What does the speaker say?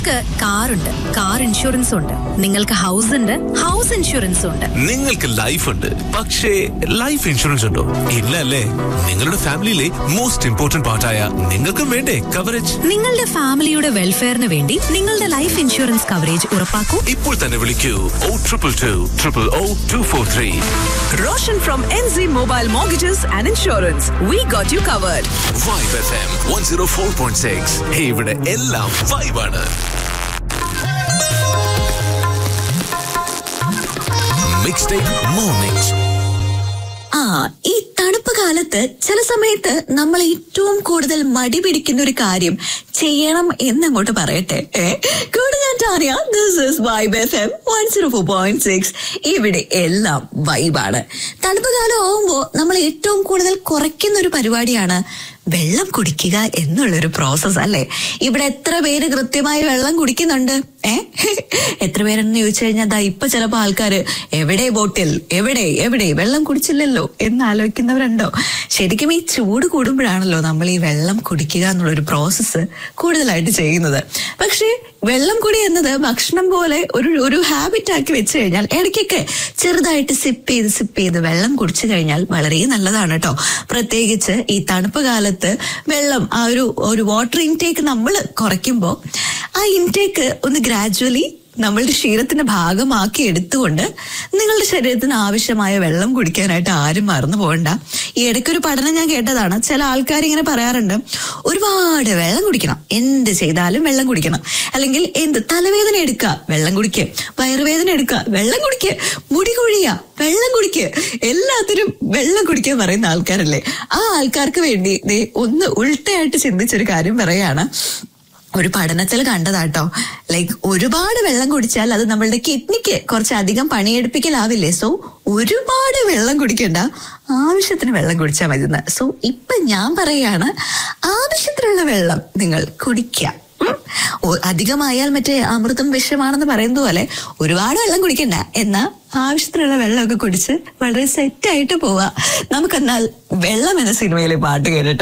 നിങ്ങൾക്ക് കാറുണ്ട് car insurance ഉണ്ട് നിങ്ങൾക്ക് ഹൗസ് ഉണ്ട് ഹൗസ് ഇൻഷുറൻസ് ഉണ്ട് നിങ്ങൾക്ക് ലൈഫ് ഉണ്ട് പക്ഷേ ലൈഫ് ഇൻഷുറൻസ് ഉണ്ടോ ഇല്ല അല്ലേ നിങ്ങളുടെ ഫാമിലിയിലെ മോസ്റ്റ് ഇമ്പോർട്ടന്റ് പാർട്ടായ നിങ്ങൾക്കും വേണ്ടേ കവറേജ് നിങ്ങളുടെ ഫാമിലിയുടെ വെൽഫെയറിന് വേണ്ടി നിങ്ങളുടെ ലൈഫ് ഇൻഷുറൻസ് കവറേജ് ഉറപ്പാക്കൂ ഇപ്പോൾ തന്നെ വിളിക്കൂ O triple two triple O two four three Roshan from NZ Mobile Mortgages and Insurance. We got you covered. Vibe F M one zero four point six ഇവിടെ എല്ലാം വൈബാണ് മിക്സ് ടേക്ക് മോർണിംഗ്സ് ആ ഈ തണുപ്പ് കാലത്ത് ചില സമയത്ത് നമ്മൾ ഏറ്റവും കൂടുതൽ മടി പിടിക്കുന്ന ഒരു കാര്യം ചെയ്യണം എന്നങ്ങോട്ട് പറയട്ടെ ഏ? കൂടെ ഞാൻ Tania this is vibe F M one zero four point six ഇവിടെ എല്ലാം വൈബാണ് തണുപ്പ് കാലം ആവുമ്പോ നമ്മൾ ഏറ്റവും കൂടുതൽ കുറയ്ക്കുന്ന ഒരു പരിപാടിയാണ് വെള്ളം കുടിക്കുക എന്നുള്ളൊരു പ്രോസസ് അല്ലേ ഇവിടെ എത്ര പേര് കൃത്യമായി വെള്ളം കുടിക്കുന്നുണ്ട് ഏ എത്ര പേരെന്ന് ചോദിച്ചു കഴിഞ്ഞാൽ ദാ ഇപ്പൊ ചിലപ്പോ ആൾക്കാര് എവിടെ ബോട്ടിൽ എവിടെ എവിടെ വെള്ളം കുടിച്ചില്ലല്ലോ എന്ന് ആലോചിക്കുന്നവരുണ്ടോ ശരിക്കും ഈ ചൂട് കൂടുമ്പോഴാണല്ലോ നമ്മൾ ഈ വെള്ളം കുടിക്കുക എന്നുള്ളൊരു പ്രോസസ്സ് കൂടുതലായിട്ട് ചെയ്യുന്നത് പക്ഷേ വെള്ളം കുടി എന്നത് ഭക്ഷണം പോലെ ഒരു ഒരു ഹാബിറ്റ് ആക്കി വെച്ച് കഴിഞ്ഞാൽ ഇടയ്ക്കൊക്കെ ചെറുതായിട്ട് സിപ്പ് ചെയ്ത് സിപ്പ് ചെയ്ത് വെള്ളം കുടിച്ചു കഴിഞ്ഞാൽ വളരെ നല്ലതാണ് കേട്ടോ പ്രത്യേകിച്ച് ഈ തണുപ്പ് കാലത്ത് വെള്ളം ആ ഒരു ഒരു വാട്ടർ ഇൻടേക്ക് നമ്മൾ കുറയ്ക്കുമ്പോൾ ആ ഇൻടേക്ക് ഒന്ന് ഗ്രാജുവലി നമ്മളുടെ ശരീരത്തിന്റെ ഭാഗമാക്കി എടുത്തുകൊണ്ട് നിങ്ങളുടെ ശരീരത്തിന് ആവശ്യമായ വെള്ളം കുടിക്കാനായിട്ട് ആരും മറന്നു പോകണ്ട ഈ ഇടയ്ക്കൊരു പഠനം ഞാൻ കേട്ടതാണ് ചില ആൾക്കാർ ഇങ്ങനെ പറയാറുണ്ട് ഒരുപാട് വെള്ളം കുടിക്കണം എന്ത് ചെയ്താലും വെള്ളം കുടിക്കണം അല്ലെങ്കിൽ എന്ത് തലവേദന എടുക്കുക വെള്ളം കുടിക്കുക വയറുവേദന എടുക്കുക വെള്ളം കുടിക്കുക മുടി കൊഴിയുക വെള്ളം കുടിക്കുക എല്ലാത്തിനും വെള്ളം കുടിക്കാൻ പറയുന്ന ആൾക്കാരല്ലേ ആ ആൾക്കാർക്ക് വേണ്ടി ദേ ഒന്ന് ഉൾട്ടയായിട്ട് ചിന്തിച്ചൊരു കാര്യം പറയാണ് ഒരു പഠനത്തിൽ കണ്ടതാട്ടോ ലൈക്ക് ഒരുപാട് വെള്ളം കുടിച്ചാൽ അത് നമ്മളുടെ കിഡ്നിക്ക് കുറച്ചധികം പണിയെടുപ്പിക്കലാവില്ലേ സോ ഒരുപാട് വെള്ളം കുടിക്കണ്ട ആവശ്യത്തിന് വെള്ളം കുടിച്ചാൽ മതി സോ ഇപ്പൊ ഞാൻ പറയാണ് ആവശ്യത്തിനുള്ള വെള്ളം നിങ്ങൾ കുടിക്കുക ഉം. ഒ- അധികമായാൽ മറ്റേ അമൃതം വിഷമാണെന്ന് പറയുന്നത് പോലെ ഒരുപാട് വെള്ളം കുടിക്കണ്ട എന്നാ ആവശ്യത്തിനുള്ള വെള്ളമൊക്കെ കുടിച്ച് വളരെ സെറ്റായിട്ട് പോവാ നമുക്കെന്നാൽ വെള്ളം എന്ന സിനിമയിലെ പാട്ട് കേട്ടിട്ട്